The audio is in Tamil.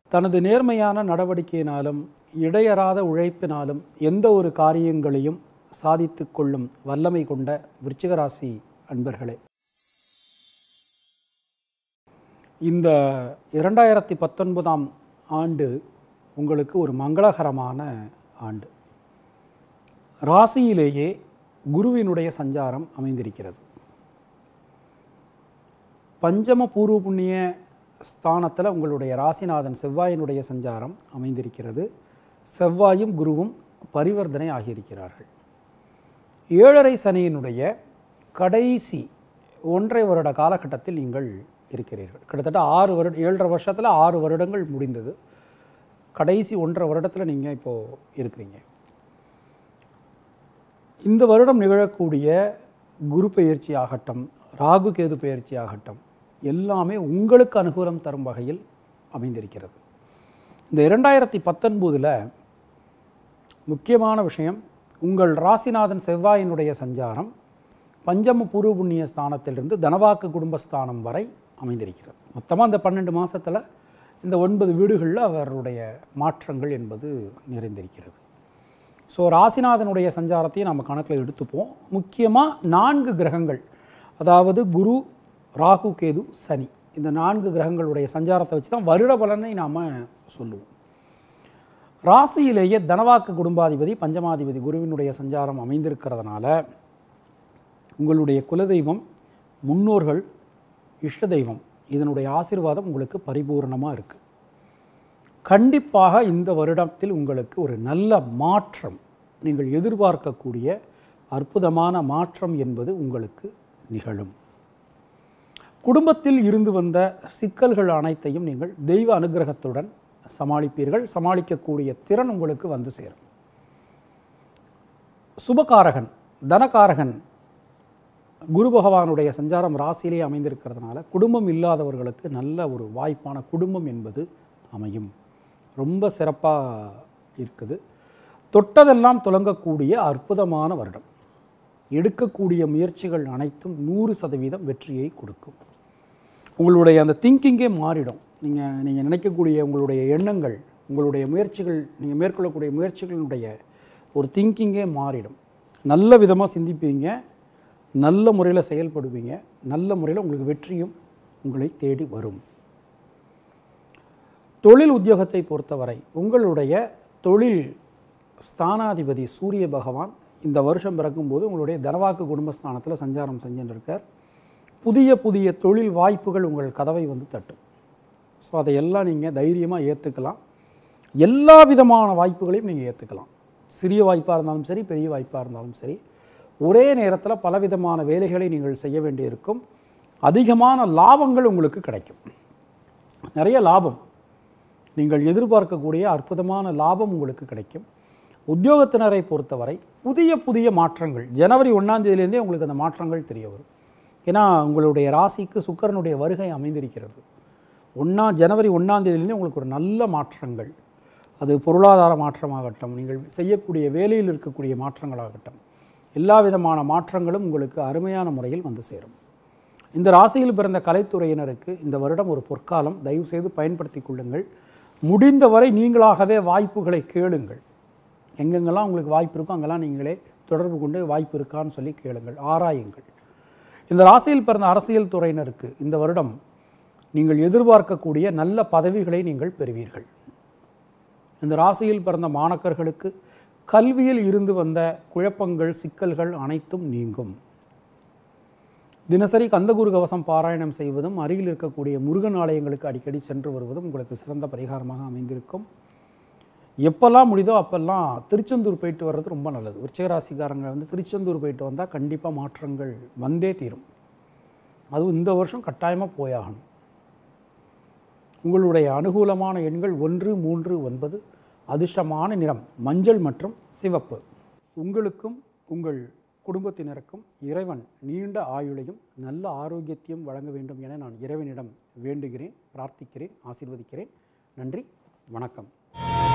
தனது நேர்மையான நடவடிக்கையினாலும் இடையறாத உழைப்பினாலும் எந்த ஒரு காரியங்களையும் சாதித்து கொள்ளும் வல்லமை கொண்ட விருச்சிகராசி அன்பர்களே இந்த இரண்டாயிரத்தி பத்தொன்பதாம் ஆண்டு உங்களுக்கு ஒரு மங்களகரமான ஆண்டு ராசியிலேயே குருவினுடைய சஞ்சாரம் அமைந்திருக்கிறது பஞ்சம பூர்வ புண்ணிய ஸ்தானத்தில் உங்களுடைய ராசிநாதன் செவ்வாயினுடைய சஞ்சாரம் அமைந்திருக்கிறது செவ்வாயும் குருவும் பரிவர்த்தனை ஆகியிருக்கிறார்கள் ஏழரை சனியினுடைய கடைசி ஒன்றை வருட காலகட்டத்தில் நீங்கள் இருக்கிறீர்கள் கிட்டத்தட்ட ஆறு வருட ஏழரை வருஷத்தில் ஆறு வருடங்கள் முடிந்தது கடைசி ஒன்றரை வருடத்தில் நீங்கள் இப்போது இருக்கிறீங்க இந்த வருடம் நிகழக்கூடிய குரு பெயர்ச்சி ஆகட்டும் ராகு கேது பெயர்ச்சி ஆகட்டும் எல்லாமே உங்களுக்கு அனுகூலம் தரும் வகையில் அமைந்திருக்கிறது இந்த இரண்டாயிரத்தி பத்தொன்பதில் முக்கியமான விஷயம் உங்கள் ராசிநாதன் செவ்வாயினுடைய சஞ்சாரம் பஞ்சம பூர்வ புண்ணிய ஸ்தானத்திலிருந்து தனவாக்கு குடும்பஸ்தானம் வரை அமைந்திருக்கிறது மொத்தமாக இந்த பன்னெண்டு மாதத்தில் இந்த ஒன்பது வீடுகளில் அவருடைய மாற்றங்கள் என்பது நிறைந்திருக்கிறது ஸோ ராசிநாதனுடைய சஞ்சாரத்தையும் நம்ம கணக்கில் எடுத்துப்போம் முக்கியமாக நான்கு கிரகங்கள் அதாவது குரு ராகு கேது சனி இந்த நான்கு கிரகங்களுடைய சஞ்சாரத்தை வச்சு தான் வருட பலனை நாம் சொல்லுவோம் ராசியிலேயே தனவாக்கு குடும்பாதிபதி பஞ்சமாதிபதி குருவினுடைய சஞ்சாரம் அமைந்திருக்கிறதுனால உங்களுடைய குலதெய்வம் முன்னோர்கள் இஷ்ட தெய்வம் இதனுடைய ஆசீர்வாதம் உங்களுக்கு பரிபூர்ணமாக இருக்குது கண்டிப்பாக இந்த வருடத்தில் உங்களுக்கு ஒரு நல்ல மாற்றம் நீங்கள் எதிர்பார்க்கக்கூடிய அற்புதமான மாற்றம் என்பது உங்களுக்கு நிகழும் குடும்பத்தில் இருந்து வந்த சிக்கல்கள் அனைத்தையும் நீங்கள் தெய்வ அனுகிரகத்துடன் சமாளிப்பீர்கள் சமாளிக்கக்கூடிய திறன் உங்களுக்கு வந்து சேரும் சுபகாரகன் தனகாரகன் குரு பகவானுடைய சஞ்சாரம் ராசியிலே அமைந்திருக்கிறதுனால குடும்பம் இல்லாதவர்களுக்கு நல்ல ஒரு வாய்ப்பான குடும்பம் என்பது அமையும் ரொம்ப சிறப்பாக இருக்குது தொட்டதெல்லாம் துலங்கக்கூடிய அற்புதமான வருடம் எடுக்கக்கூடிய முயற்சிகள் அனைத்தும் நூறு சதவீதம் வெற்றியை கொடுக்கும் உங்களுடைய அந்த திங்கிங்கே மாறிடும் நீங்கள் நீங்கள் நினைக்கக்கூடிய உங்களுடைய எண்ணங்கள் உங்களுடைய முயற்சிகள் நீங்கள் மேற்கொள்ளக்கூடிய முயற்சிகளினுடைய ஒரு திங்கிங்கே மாறிடும் நல்ல விதமாக சிந்திப்பீங்க நல்ல முறையில் செயல்படுவீங்க நல்ல முறையில் உங்களுக்கு வெற்றியும் உங்களை தேடி வரும் தொழில் உத்தியோகத்தை பொறுத்தவரை உங்களுடைய தொழில் ஸ்தானாதிபதி சூரிய பகவான் இந்த வருஷம் பிறக்கும்போது உங்களுடைய தனவாக்கு குடும்பஸ்தானத்தில் சஞ்சாரம் செஞ்சுருக்கார் புதிய புதிய தொழில் வாய்ப்புகள் உங்கள் கதவை வந்து தட்டும் ஸோ அதையெல்லாம் நீங்கள் தைரியமாக ஏற்றுக்கலாம் எல்லா விதமான வாய்ப்புகளையும் நீங்கள் ஏற்றுக்கலாம் சிறிய வாய்ப்பாக இருந்தாலும் சரி பெரிய வாய்ப்பாக இருந்தாலும் சரி ஒரே நேரத்தில் பலவிதமான வேலைகளை நீங்கள் செய்ய வேண்டியிருக்கும் அதிகமான லாபங்கள் உங்களுக்கு கிடைக்கும் நிறைய லாபம் நீங்கள் எதிர்பார்க்கக்கூடிய அற்புதமான லாபம் உங்களுக்கு கிடைக்கும் உத்தியோகத்தினரை பொறுத்தவரை புதிய புதிய மாற்றங்கள் ஜனவரி ஒன்றாம் தேதியிலேருந்தே உங்களுக்கு அந்த மாற்றங்கள் தெரிய வரும் ஏன்னா உங்களுடைய ராசிக்கு சுக்கரனுடைய வருகை அமைந்திருக்கிறது ஒன்றா ஜனவரி ஒன்றாம் தேதியிலேருந்தே உங்களுக்கு ஒரு நல்ல மாற்றங்கள் அது பொருளாதார மாற்றமாகட்டும் நீங்கள் செய்யக்கூடிய வேலையில் இருக்கக்கூடிய மாற்றங்களாகட்டும் எல்லா விதமான மாற்றங்களும் உங்களுக்கு அருமையான முறையில் வந்து சேரும் இந்த ராசியில் பிறந்த கலைத்துறையினருக்கு இந்த வருடம் ஒரு பொற்காலம் தயவு செய்து பயன்படுத்தி கொள்ளுங்கள் முடிந்தவரை நீங்களாகவே வாய்ப்புகளை கேளுங்கள் எங்கெங்கெல்லாம் உங்களுக்கு வாய்ப்பு இருக்கோ அங்கெல்லாம் நீங்களே தொடர்பு கொண்டு வாய்ப்பு இருக்கான்னு சொல்லி கேளுங்கள் ஆராயுங்கள் இந்த ராசியில் பிறந்த அரசியல் துறையினருக்கு இந்த வருடம் நீங்கள் எதிர்பார்க்கக்கூடிய நல்ல பதவிகளை நீங்கள் பெறுவீர்கள் இந்த ராசியில் பிறந்த மாணக்கர்களுக்கு கல்வியில் இருந்து வந்த குழப்பங்கள் சிக்கல்கள் அனைத்தும் நீங்கும் தினசரி கந்தகுரு கவசம் பாராயணம் செய்வதும் அருகில் இருக்கக்கூடிய முருகன் ஆலயங்களுக்கு அடிக்கடி சென்று வருவதும் உங்களுக்கு சிறந்த பரிகாரமாக அமைந்திருக்கும் எப்போல்லாம் முடியுதோ அப்போல்லாம் திருச்செந்தூர் போயிட்டு வர்றது ரொம்ப நல்லது விருச்சிகராசிக்காரங்க வந்து திருச்செந்தூர் போயிட்டு வந்தால் கண்டிப்பாக மாற்றங்கள் வந்தே தீரும் அதுவும் இந்த வருஷம் கட்டாயமாக போயாகணும் உங்களுடைய அனுகூலமான எண்கள் ஒன்று மூன்று ஒன்பது அதிர்ஷ்டமான நிறம் மஞ்சள் மற்றும் சிவப்பு உங்களுக்கும் உங்கள் குடும்பத்தினருக்கும் இறைவன் நீண்ட ஆயுளையும் நல்ல ஆரோக்கியத்தையும் வழங்க வேண்டும் என நான் இறைவனிடம் வேண்டுகிறேன் பிரார்த்திக்கிறேன் ஆசீர்வதிக்கிறேன் நன்றி வணக்கம்